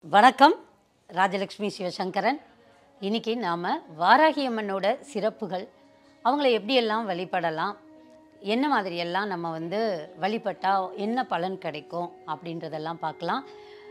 வணக்கம் ராஜலக்ஷ்மி சிவசங்கரன் இன்னைக்கு நாம் வாராகி அம்மனோட சிறப்புகள் அவங்கள எப்படியெல்லாம் வழிபடலாம் என்ன மாதிரியெல்லாம் நம்ம வந்து வழிபட்டால் என்ன பலன் கிடைக்கும் அப்படின்றதெல்லாம் பார்க்கலாம்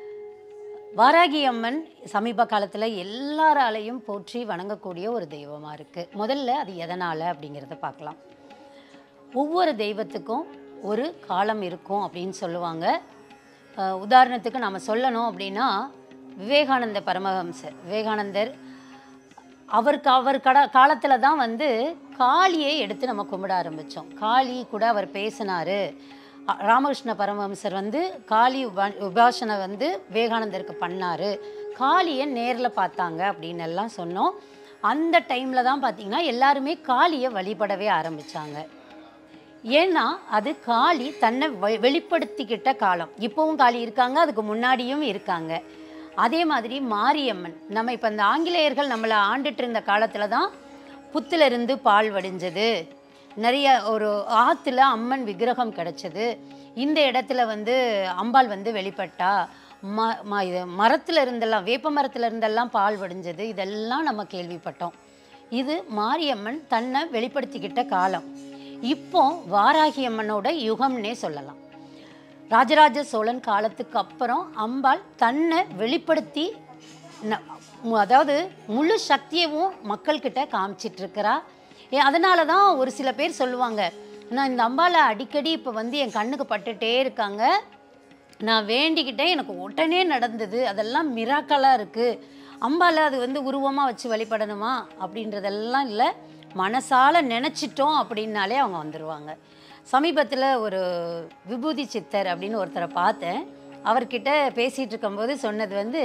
வாராகி அம்மன் சமீப காலத்தில் எல்லாராலையும் போற்றி வணங்கக்கூடிய ஒரு தெய்வமாக இருக்குது முதல்ல அது எதனால் அப்படிங்கிறத பார்க்கலாம் ஒவ்வொரு தெய்வத்துக்கும் ஒரு காலம் இருக்கும் அப்படின்னு சொல்லுவாங்க அஹ் உதாரணத்துக்கு நம்ம சொல்லணும் அப்படின்னா விவேகானந்த பரமஹம்சர் விவேகானந்தர் அவருக்கு அவர் கட காலத்தில் தான் வந்து காளியை எடுத்து நம்ம கும்பிட ஆரம்பித்தோம் காளி கூட அவர் பேசினார் ராமகிருஷ்ண பரமஹம்சர் வந்து காளி உபா உபாசனை வந்து விவேகானந்தருக்கு பண்ணார் காளியை நேரில் பார்த்தாங்க அப்படின்னு எல்லாம் சொன்னோம் அந்த டைமில் தான் பார்த்திங்கன்னா எல்லாருமே காளியை வழிபடவே ஆரம்பித்தாங்க ஏன்னா அது காளி தன்னை வெ- வெளிப்படுத்திக்கிட்ட காலம் இப்போவும் காளி இருக்காங்க அதுக்கு முன்னாடியும் இருக்காங்க அதே மாதிரி மாரியம்மன் நம்ம இப்போ இந்த ஆங்கிலேயர்கள் நம்மளை ஆண்டுட்டு இருந்த காலத்தில் தான் புத்துல இருந்து பால் வடிஞ்சது நிறைய ஒரு ஆற்றுல அம்மன் விக்கிரகம் கிடைச்சது இந்த இடத்துல வந்து அம்பாள் வந்து வெளிப்பட்டா ம ம இது மரத்துல இருந்தெல்லாம் வேப்ப மரத்துல இருந்தெல்லாம் பால் வடிஞ்சது இதெல்லாம் நம்ம கேள்விப்பட்டோம் இது மாரியம்மன் தன்னை வெளிப்படுத்திக்கிட்ட காலம் இப்போ வாராகி அம்மனோட யுகம்னே சொல்லலாம் ராஜராஜ சோழன் காலத்துக்கு அப்புறம் அம்பாள் தன்னை வெளிப்படுத்தி ந- மு- அதாவது முழு சக்தியவும் மக்கள்கிட்ட காமிச்சிட்டு இருக்கிறா ஏ அதனால தான் ஒரு சில பேர் சொல்லுவாங்க நான் இந்த அம்பாளை அடிக்கடி இப்போ வந்து என் கண்ணுக்கு பட்டுட்டே இருக்காங்க நான் வேண்டிக்கிட்டேன் எனக்கு உடனே நடந்தது அதெல்லாம் மிராக்கலாக இருக்குது அம்பால அது வந்து உருவமாக வச்சு வழிபடணுமா அப்படின்றதெல்லாம் இல்லை மனசால நினச்சிட்டோம் அப்படின்னாலே அவங்க வந்துடுவாங்க சமீபத்தில் ஒரு விபூதி சித்தர் அப்படின்னு ஒருத்தரை பார்த்தேன் அவர்கிட்ட பேசிகிட்டு இருக்கும்போது சொன்னது வந்து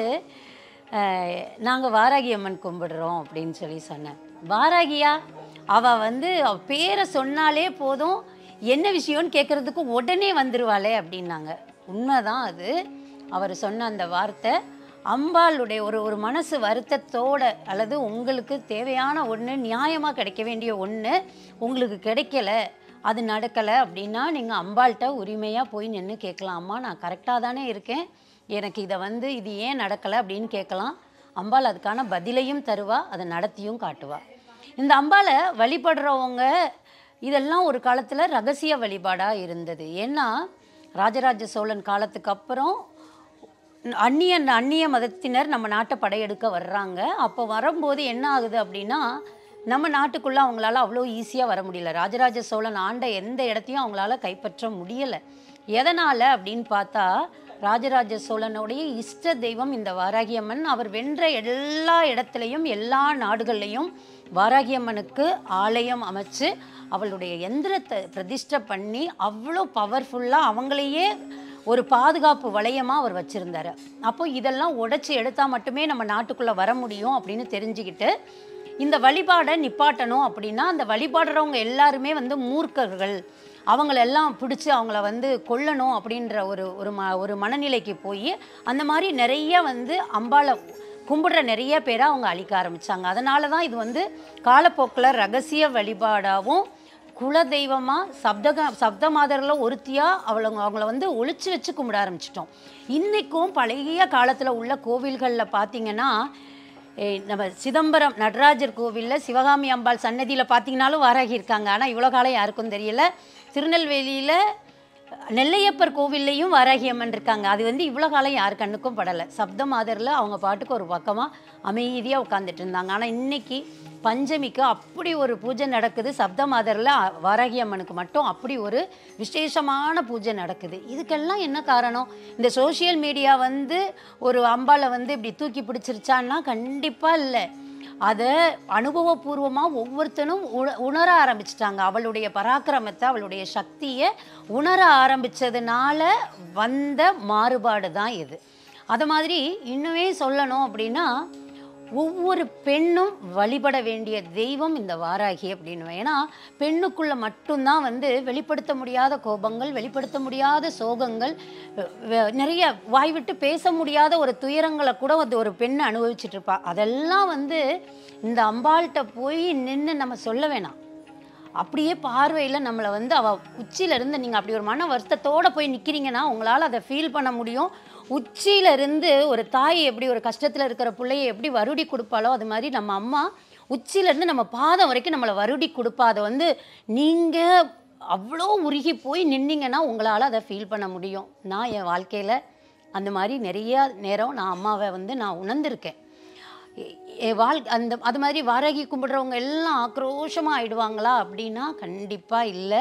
நாங்கள் வாராகி அம்மன் கும்பிடுறோம் அப்படின்னு சொல்லி சொன்னேன் வாராகியா அவள் வந்து அவ பேரை சொன்னாலே போதும் என்ன விஷயம்னு கேட்குறதுக்கு உடனே வந்துருவாளே அப்படின்னாங்க உண்மைதான் அது அவர் சொன்ன அந்த வார்த்தை அம்பாளுடைய ஒரு ஒரு மனசு வருத்தத்தோட அல்லது உங்களுக்கு தேவையான ஒன்று நியாயமாக கிடைக்க வேண்டிய ஒன்று உங்களுக்கு கிடைக்கல அது நடக்கலை அப்படின்னா நீங்கள் அம்பாள்கிட்ட உரிமையாக போய் நின்று கேட்கலாம் அம்மா நான் கரெக்டாக தானே இருக்கேன் எனக்கு இதை வந்து இது ஏன் நடக்கலை அப்படின்னு கேட்கலாம் அம்பாள் அதுக்கான பதிலையும் தருவா அதை நடத்தியும் காட்டுவா இந்த அம்பாளை வழிபடுறவங்க இதெல்லாம் ஒரு காலத்தில் ரகசிய வழிபாடாக இருந்தது ஏன்னா ராஜராஜ சோழன் காலத்துக்கு அப்புறம் அந்நிய அந்நிய மதத்தினர் நம்ம நாட்டை படையெடுக்க வர்றாங்க அப்போ வரும்போது என்ன ஆகுது அப்படின்னா நம்ம நாட்டுக்குள்ளே அவங்களால அவ்வளோ ஈஸியாக வர முடியல ராஜராஜ சோழன் ஆண்ட எந்த இடத்தையும் அவங்களால கைப்பற்ற முடியலை எதனால் அப்படின்னு பார்த்தா ராஜராஜ சோழனுடைய இஷ்ட தெய்வம் இந்த வாராகி அம்மன் அவர் வென்ற எல்லா இடத்துலையும் எல்லா நாடுகள்லையும் வாராகி அம்மனுக்கு ஆலயம் அமைச்சு அவளுடைய எந்திரத்தை பிரதிஷ்டை பண்ணி அவ்வளோ பவர்ஃபுல்லாக அவங்களையே ஒரு பாதுகாப்பு வளையமாக அவர் வச்சுருந்தாரு அப்போ இதெல்லாம் உடைச்சி எடுத்தால் மட்டுமே நம்ம நாட்டுக்குள்ளே வர முடியும் அப்படின்னு தெரிஞ்சுக்கிட்டு இந்த வழிபாடை நிப்பாட்டணும் அப்படின்னா அந்த வழிபாடுறவங்க எல்லாருமே வந்து மூர்க்கர்கள் அவங்களெல்லாம் பிடிச்சி அவங்கள வந்து கொல்லணும் அப்படின்ற ஒரு ஒரு ம ஒரு மனநிலைக்கு போய் அந்த மாதிரி நிறைய வந்து அம்பாளை கும்பிடுற நிறைய பேரை அவங்க அழிக்க ஆரம்பித்தாங்க அதனால தான் இது வந்து காலப்போக்கில் ரகசிய வழிபாடாகவும் குலதெய்வமாக சப்தக சப்த மாதரில் ஒருத்தியாக அவளை அவங்கள வந்து ஒளிச்சு வச்சு கும்பிட ஆரம்பிச்சிட்டோம் இன்றைக்கும் பழைய காலத்தில் உள்ள கோவில்களில் பார்த்தீங்கன்னா ஏய், நம்ம சிதம்பரம் நடராஜர் கோவிலில் சிவகாமி அம்பாள் சன்னதியில் பார்த்தீங்கன்னாலும் வாராகி இருக்காங்க ஆனால் இவ்வளோ காலம் யாருக்கும் தெரியல திருநெல்வேலியில் நெல்லையப்பர் கோவில்லையும் வாராகி அம்மன் இருக்காங்க அது வந்து இவ்வளோ காலம் யார் கண்ணுக்கும் படலை சப்த மாதரில் அவங்க பாட்டுக்கு ஒரு பக்கமாக அமைதியாக உட்காந்துட்டு இருந்தாங்க ஆனால் இன்னைக்கு பஞ்சமிக்கு அப்படி ஒரு பூஜை நடக்குது சப்த மாதரில் வாராகி அம்மனுக்கு மட்டும் அப்படி ஒரு விசேஷமான பூஜை நடக்குது இதுக்கெல்லாம் என்ன காரணம் இந்த சோஷியல் மீடியா வந்து ஒரு அம்பாளை வந்து இப்படி தூக்கி பிடிச்சிருச்சான்னா கண்டிப்பாக இல்லை அதை அனுபவபூர்வமாக ஒவ்வொருத்தனும் உண உணர ஆரம்பிச்சிட்டாங்க அவளுடைய பராக்கிரமத்தை அவளுடைய சக்தியை உணர ஆரம்பிச்சதுனால வந்த மாறுபாடு தான் இது அது மாதிரி இன்னுமே சொல்லணும் அப்படின்னா ஒவ்வொரு பெண்ணும் வழிபட வேண்டிய தெய்வம் இந்த வாராகி அப்படின்னு ஏன்னா பெண்ணுக்குள்ள மட்டும்தான் வந்து வெளிப்படுத்த முடியாத கோபங்கள் வெளிப்படுத்த முடியாத சோகங்கள் அஹ் வ- நிறைய வாய் விட்டு பேச முடியாத ஒரு துயரங்களை கூட வந்து ஒரு பெண் அனுபவிச்சுட்டு இருப்பா அதெல்லாம் வந்து இந்த அம்பாள்கிட்ட போய் நின்று நம்ம சொல்ல வேணாம் அப்படியே பார்வையில் நம்மளை வந்து அவள் உச்சியிலேருந்து நீங்கள் அப்படி ஒரு மன வருத்தத்தோடு போய் நிற்கிறீங்கன்னா உங்களால் அதை ஃபீல் பண்ண முடியும் உச்சியில இருந்து ஒரு தாய் எப்படி ஒரு கஷ்டத்தில் இருக்கிற பிள்ளைய எப்படி வருடி கொடுப்பாளோ அது மாதிரி நம்ம அம்மா உச்சியிலேருந்து நம்ம பாதம் வரைக்கும் நம்மளை வருடி கொடுப்பா அதை வந்து நீங்கள் அவ்வளோ உருகி போய் நின்னீங்கன்னா உங்களால் அதை ஃபீல் பண்ண முடியும் நான் என் வாழ்க்கையில் அந்த மாதிரி நிறைய நேரம் நான் அம்மாவை வந்து நான் உணர்ந்திருக்கேன் எ- என் வாழ் அந்த அது மாதிரி வாராகி கும்பிடுறவங்க எல்லாம் ஆக்ரோஷமாக ஆயிடுவாங்களா அப்படின்னா கண்டிப்பாக இல்லை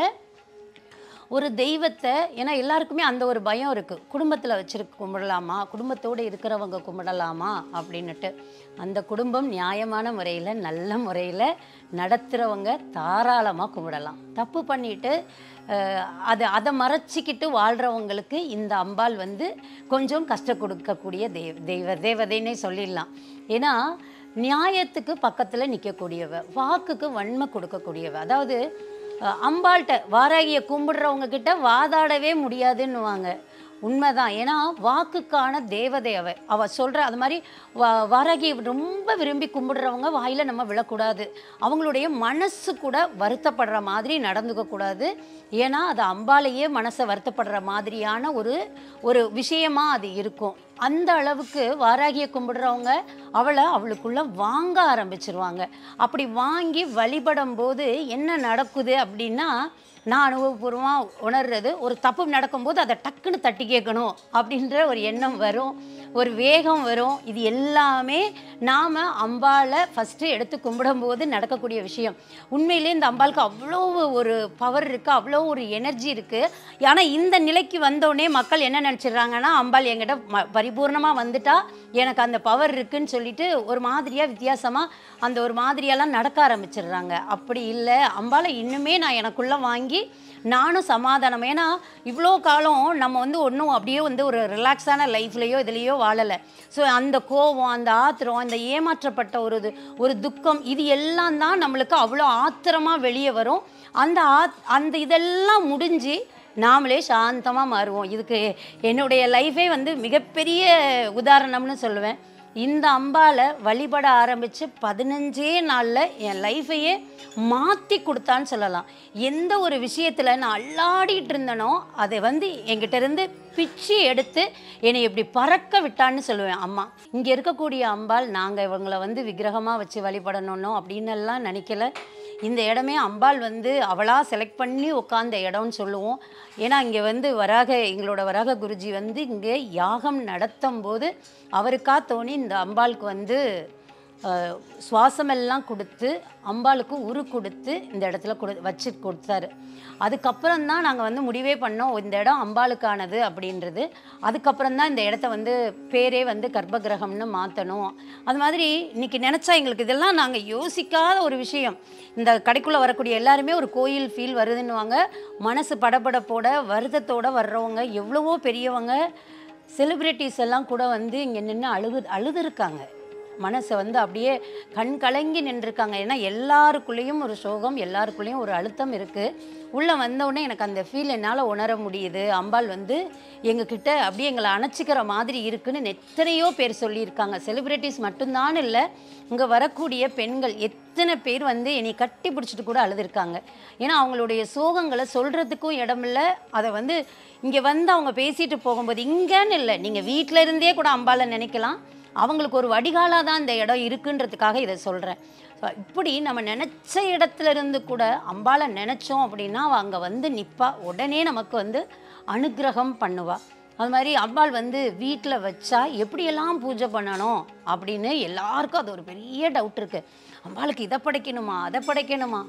ஒரு தெய்வத்தை ஏன்னா எல்லாருக்குமே அந்த ஒரு பயம் இருக்குது குடும்பத்தில் வச்சிருக்க கும்பிடலாமா குடும்பத்தோடு இருக்கிறவங்க கும்பிடலாமா அப்படின்னுட்டு அந்த குடும்பம் நியாயமான முறையில் நல்ல முறையில் நடத்துகிறவங்க தாராளமாக கும்பிடலாம் தப்பு பண்ணிட்டு அஹ், அதை அதை மறைச்சிக்கிட்டு வாழ்கிறவங்களுக்கு இந்த அம்பாள் வந்து கொஞ்சம் கஷ்டம் கொடுக்கக்கூடிய தெய்வ தெய்வ தேவதைன்னே சொல்லிடலாம் ஏன்னா நியாயத்துக்கு பக்கத்தில் நிற்கக்கூடியவ வாக்குக்கு வன்மை கொடுக்கக்கூடியவ அதாவது அஹ், அம்பாள்கிட்ட வாராகியை கும்பிடுறவங்க கிட்ட வாதாடவே முடியாதுன்னுவாங்க உண்மைதான் ஏன்னா வாக்குக்கான தேவதை அவ அவ சொல்ற அது மாதிரி வா வாராகி ரொம்ப விரும்பி கும்பிடுறவங்க வாயில நம்ம விழக்கூடாது அவங்களுடைய மனசு கூட வருத்தப்படுற மாதிரி நடந்துக்க கூடாது ஏன்னா அது அம்பாலேயே மனசை வருத்தப்படுற மாதிரியான ஒரு ஒரு விஷயமா அது இருக்கும் அந்த அளவுக்கு வாராகியை கும்பிடுறவங்க அவளை அவளுக்குள்ள வாங்க ஆரம்பிச்சிருவாங்க அப்படி வாங்கி வழிபடும் போது என்ன நடக்குது அப்படின்னா நான் அனுபவபூர்வமாக உணர்றது ஒரு தப்பு நடக்கும்போது அதை டக்குன்னு தட்டி கேட்கணும் அப்படின்ற ஒரு எண்ணம் வரும் ஒரு வேகம் வரும் இது எல்லாமே நாம் அம்பாளை ஃபஸ்ட்டு எடுத்து கும்பிடும்போது நடக்கக்கூடிய விஷயம் உண்மையிலே இந்த அம்பாளுக்கு அவ்வளோ ஒரு பவர் இருக்குது அவ்வளோ ஒரு எனர்ஜி இருக்குது ஆனால் இந்த நிலைக்கு வந்தோடனே மக்கள் என்ன நினச்சிடுறாங்கன்னா அம்பாள் என்கிட்ட ம பரிபூர்ணமாக வந்துட்டா எனக்கு அந்த பவர் இருக்குன்னு சொல்லிட்டு ஒரு மாதிரியாக வித்தியாசமாக அந்த ஒரு மாதிரியெல்லாம் நடக்க ஆரம்பிச்சிடுறாங்க அப்படி இல்லை அம்பாளை இன்னுமே நான் எனக்குள்ளே வாங்கி நானும் சமாதானம் ஏன்னா இவ்வளோ காலம் நம்ம வந்து ஒன்றும் அப்படியே வந்து ஒரு ரிலாக்ஸான லைஃப்லேயோ இதுலேயோ வாழலை ஸோ அந்த கோபம் அந்த ஆத்திரம் அந்த ஏமாற்றப்பட்ட ஒரு இது ஒரு துக்கம் இது எல்லாம் தான் நம்மளுக்கு அவ்வளோ ஆத்திரமாக வெளியே வரும் அந்த ஆத் அந்த இதெல்லாம் முடிஞ்சு நாமளே சாந்தமாக மாறுவோம் இதுக்கு என்னுடைய லைஃபே வந்து மிகப்பெரிய உதாரணம்னு சொல்லுவேன் இந்த அம்பால வழிபட ஆரம்பித்து பதினஞ்சே நாளில் என் லைஃபையே மாற்றி கொடுத்தான்னு சொல்லலாம் எந்த ஒரு விஷயத்தில் நான் அல்லாடிட்டு இருந்தனோ அதை வந்து என்கிட்ட இருந்து பிச்சு எடுத்து என்னை இப்படி பறக்க விட்டான்னு சொல்லுவேன் அம்மா இங்கே இருக்கக்கூடிய அம்பாள் நாங்கள் இவங்களை வந்து விக்கிரகமாக வச்சு வழிபடணுன்னோ அப்படின்னு எல்லாம் நினைக்கல இந்த இடமே அம்பாள் வந்து அவளாக செலக்ட் பண்ணி உட்காந்த இடம்னு சொல்லுவோம் ஏன்னா இங்கே வந்து வராக எங்களோட வராக குருஜி வந்து இங்கே யாகம் நடத்தும் போது அவருக்கா தோணி இந்த அம்பாளுக்கு வந்து அஹ், சுவாசமெல்லாம் கொடுத்து அம்பாளுக்கு உரு கொடுத்து இந்த இடத்துல கொடு வச்சு கொடுத்தாரு அதுக்கப்புறம் தான் நாங்கள் வந்து முடிவே பண்ணோம் இந்த இடம் அம்பாளுக்கானது அப்படின்றது அதுக்கப்புறம் தான் இந்த இடத்த வந்து பேரே வந்து கர்ப்பகிரகம்னு மாற்றணும் அது மாதிரி இன்னைக்கு நினச்சா எங்களுக்கு இதெல்லாம் நாங்கள் யோசிக்காத ஒரு விஷயம் இந்த கடைக்குள்ளே வரக்கூடிய எல்லாருமே ஒரு கோயில் ஃபீல் வருதுன்னுவாங்க மனசு படபடப்போட வருத்தத்தோட வர்றவங்க எவ்வளவோ பெரியவங்க செலிப்ரிட்டிஸ் எல்லாம் கூட வந்து இங்கே நின்று அழுது அழுதுருக்காங்க மனசை வந்து அப்படியே கண் கலங்கி நின்றுருக்காங்க ஏன்னா எல்லாருக்குள்ளேயும் ஒரு சோகம் எல்லாருக்குள்ளேயும் ஒரு அழுத்தம் இருக்குது உள்ளே வந்தவுடனே எனக்கு அந்த ஃபீல் என்னால் உணர முடியுது அம்பாள் வந்து எங்ககிட்ட அப்படியே எங்களை அணைச்சிக்கிற மாதிரி இருக்குன்னு எத்தனையோ பேர் சொல்லியிருக்காங்க செலிப்ரிட்டிஸ் மட்டும்தான் இல்லை இங்கே வரக்கூடிய பெண்கள் எத்தனை பேர் வந்து என்னை கட்டி பிடிச்சிட்டு கூட அழுதுருக்காங்க ஏன்னா அவங்களுடைய சோகங்களை சொல்கிறதுக்கும் இடமில்ல அதை வந்து இங்கே வந்து அவங்க பேசிட்டு போகும்போது இங்கேன்னு இல்லை நீங்கள் வீட்டில் இருந்தே கூட அம்பாளை நினைக்கலாம் அவங்களுக்கு ஒரு வடிகாலாக தான் இந்த இடம் இருக்குன்றதுக்காக இதை சொல்கிறேன் இப்படி நம்ம நினச்ச இடத்துல இருந்து கூட அம்பாளை நினச்சோம் அப்படின்னா அவள் அங்கே வந்து நிற்பா உடனே நமக்கு வந்து அனுக்கிரகம் பண்ணுவா அது மாதிரி அம்பாள் வந்து வீட்டில் வச்சா எப்படியெல்லாம் பூஜை பண்ணணும் அப்படின்னு எல்லாருக்கும் அது ஒரு பெரிய டவுட் இருக்குது அம்பாளுக்கு இதை படைக்கணுமா அதை படைக்கணுமா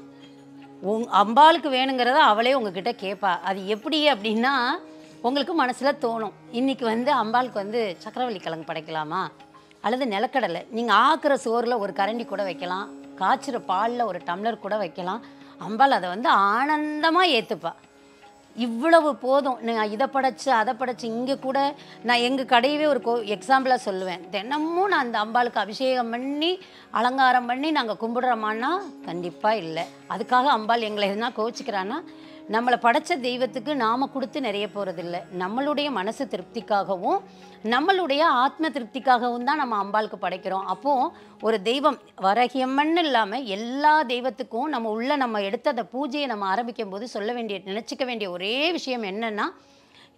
உங் அம்பாளுக்கு வேணுங்கிறத அவளே உங்ககிட்ட கேட்பா அது எப்படி அப்படின்னா உங்களுக்கு மனசில் தோணும் இன்னைக்கு வந்து அம்பாளுக்கு வந்து சக்கரவள்ளி கிழங்கு படைக்கலாமா அல்லது நிலக்கடலை நீங்கள் ஆக்குற சோறில் ஒரு கரண்டி கூட வைக்கலாம் காய்ச்சுற பாலில் ஒரு டம்ளர் கூட வைக்கலாம் அம்பாள் அதை வந்து ஆனந்தமாக ஏற்றுப்பா இவ்வளவு போதும் நான் இதை படைச்சு அதை படைச்சு இங்கே கூட நான் எங்கள் கடையவே ஒரு கோ எக்ஸாம்பிளாக சொல்லுவேன் தினமும் நான் அந்த அம்பாளுக்கு அபிஷேகம் பண்ணி அலங்காரம் பண்ணி நாங்கள் கும்பிடுறோமான்னா கண்டிப்பாக இல்லை அதுக்காக அம்பாள் எங்களை எதுனா கோச்சிக்கிறான்னா நம்மளை படைச்ச தெய்வத்துக்கு நாம் கொடுத்து நிறைய போகிறதில்ல நம்மளுடைய மனசு திருப்திக்காகவும் நம்மளுடைய ஆத்ம திருப்திக்காகவும் தான் நம்ம அம்பாளுக்கு படைக்கிறோம் அப்போது ஒரு தெய்வம் வரகியம்மன்னு இல்லாமல் எல்லா தெய்வத்துக்கும் நம்ம உள்ள நம்ம எடுத்த அந்த பூஜையை நம்ம ஆரம்பிக்கும் போது சொல்ல வேண்டிய நினச்சிக்க வேண்டிய ஒரே விஷயம் என்னன்னா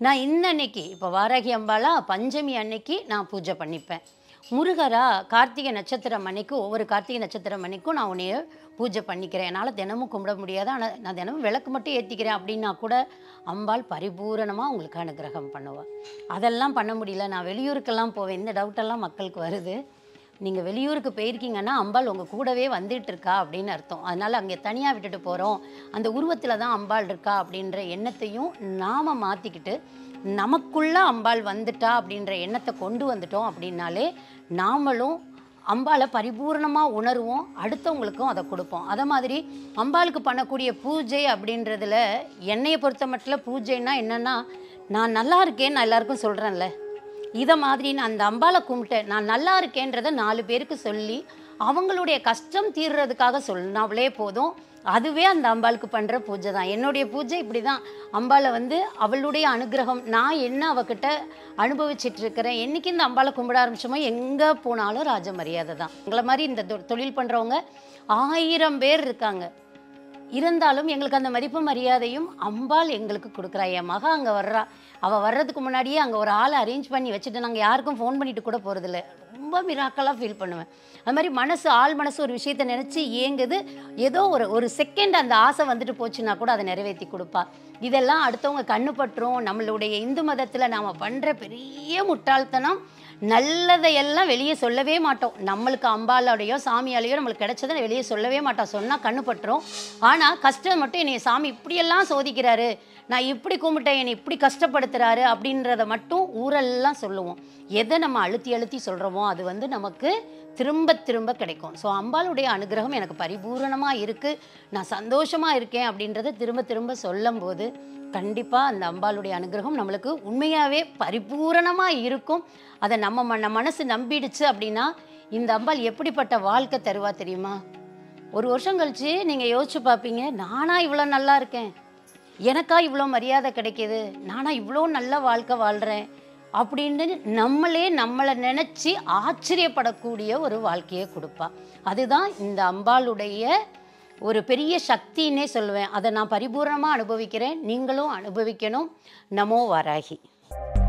நான் இந்த அன்னைக்கு இப்போ வாராகி அம்பாலா பஞ்சமி அன்னைக்கு நான் பூஜை பண்ணிப்பேன் முருகரா கார்த்திகை நட்சத்திரம் அன்னைக்கு ஒவ்வொரு கார்த்திகை நட்சத்திரம் அன்னைக்கும் நான் உன்னைய பூஜை பண்ணிக்கிறேன் என்னால் தினமும் கும்பிட முடியாது ஆனால் நான் தினமும் விளக்கு மட்டும் ஏற்றிக்கிறேன் அப்படின்னா கூட அம்பாள் பரிபூரணமாக உங்களுக்கு அனுகிரகம் பண்ணுவாள் அதெல்லாம் பண்ண முடியல நான் வெளியூருக்கெல்லாம் போவேன் இந்த டவுட்டெல்லாம் மக்களுக்கு வருது நீங்கள் வெளியூருக்கு போயிருக்கீங்கன்னா அம்பாள் உங்கள் கூடவே வந்துட்டு இருக்கா அப்படின்னு அர்த்தம் அதனால் அங்கே தனியாக விட்டுட்டு போகிறோம் அந்த உருவத்தில் தான் அம்பாள் இருக்கா அப்படின்ற எண்ணத்தையும் நாம் மாற்றிக்கிட்டு நமக்குள்ள அம்பாள் வந்துட்டா அப்படின்ற எண்ணத்தை கொண்டு வந்துட்டோம் அப்படின்னாலே நாமளும் அம்பாளை பரிபூர்ணமாக உணர்வோம் அடுத்தவங்களுக்கும் அதை கொடுப்போம் அதை மாதிரி அம்பாளுக்கு பண்ணக்கூடிய பூஜை அப்படின்றதுல என்னையை பொறுத்த மட்டும் பூஜைன்னா என்னென்னா நான் நல்லா இருக்கேன்னு நான் எல்லாருக்கும் சொல்கிறேன்ல இதை மாதிரி நான் அந்த அம்பாளை கும்பிட்டேன் நான் நல்லா இருக்கேன்றதை நாலு பேருக்கு சொல்லி அவங்களுடைய கஷ்டம் தீர்றதுக்காக சொன்னாவளே போதும் அதுவே அந்த அம்பாளுக்கு பண்ணுற பூஜை தான் என்னுடைய பூஜை இப்படி தான் அம்பாளை வந்து அவளுடைய அனுகிரகம் நான் என்ன அவகிட்ட அனுபவிச்சிட்டு இருக்கிறேன் என்னைக்கு இந்த அம்பாளை கும்பிட ஆரம்பிச்சோமோ எங்கே போனாலும் ராஜ மரியாதை தான் எங்களை மாதிரி இந்த தொ- தொழில் பண்ணுறவங்க ஆயிரம் பேர் இருக்காங்க இருந்தாலும் எங்களுக்கு அந்த மதிப்பு மரியாதையும் அம்பாள் எங்களுக்கு கொடுக்குறா என் மக அங்கே வர்றா அவள் வர்றதுக்கு முன்னாடியே அங்கே ஒரு ஆளை அரேஞ்ச் பண்ணி வச்சுட்டு நாங்கள் யாருக்கும் ஃபோன் பண்ணிட்டு கூட போகிறதில்ல ரொம்ப மிராக்கலாக ஃபீல் பண்ணுவேன் அது மாதிரி மனசு ஆள் மனசு ஒரு விஷயத்தை நினச்சி ஏங்குது ஏதோ ஒரு ஒரு செகண்ட் அந்த ஆசை வந்துட்டு போச்சுன்னா கூட அதை நிறைவேற்றி கொடுப்பா இதெல்லாம் அடுத்தவங்க கண்ணு பற்றும் நம்மளுடைய இந்து மதத்தில் நாம் பண்ணுற பெரிய முட்டாள்தனம் நல்லதையெல்லாம் வெளியே சொல்லவே மாட்டோம் நம்மளுக்கு அம்பாலோடையோ சாமியாலேயோ நம்மளுக்கு கிடைச்சதை வெளியே சொல்லவே மாட்டோம் சொன்னால் கண்ணு பட்டுரும் ஆனால் கஷ்டம் மட்டும் என்னை சாமி இப்படியெல்லாம் சோதிக்கிறாரு நான் இப்படி கும்பிட்டேன் என்னை இப்படி கஷ்டப்படுத்துறாரு அப்படின்றத மட்டும் ஊரெல்லாம் சொல்லுவோம் எதை நம்ம அழுத்தி அழுத்தி சொல்கிறோமோ அது வந்து நமக்கு திரும்ப திரும்ப கிடைக்கும் ஸோ அம்பாளுடைய அனுகிரகம் எனக்கு பரிபூரணமாக இருக்குது நான் சந்தோஷமாக இருக்கேன் அப்படின்றத திரும்ப திரும்ப சொல்லும்போது கண்டிப்பாக அந்த அம்பாளுடைய அனுகிரகம் நம்மளுக்கு உண்மையாகவே பரிபூரணமாக இருக்கும் அதை நம்ம மன மனசு நம்பிடுச்சு அப்படின்னா இந்த அம்பாள் எப்படிப்பட்ட வாழ்க்கை தருவா தெரியுமா ஒரு வருஷம் கழிச்சு நீங்கள் யோசிச்சு பார்ப்பீங்க நானா இவ்வளோ நல்லா இருக்கேன் எனக்கா இவ்வளோ மரியாதை கிடைக்கிது நானா இவ்வளோ நல்ல வாழ்க்கை வாழ்கிறேன் அப்படின்னு நம்மளே நம்மளை நினச்சி ஆச்சரியப்படக்கூடிய ஒரு வாழ்க்கையை கொடுப்பா அதுதான் இந்த அம்பாளுடைய ஒரு பெரிய சக்தின்னே சொல்லுவேன் அதை நான் பரிபூர்ணமாக அனுபவிக்கிறேன் நீங்களும் அனுபவிக்கணும் நமோ வாராகி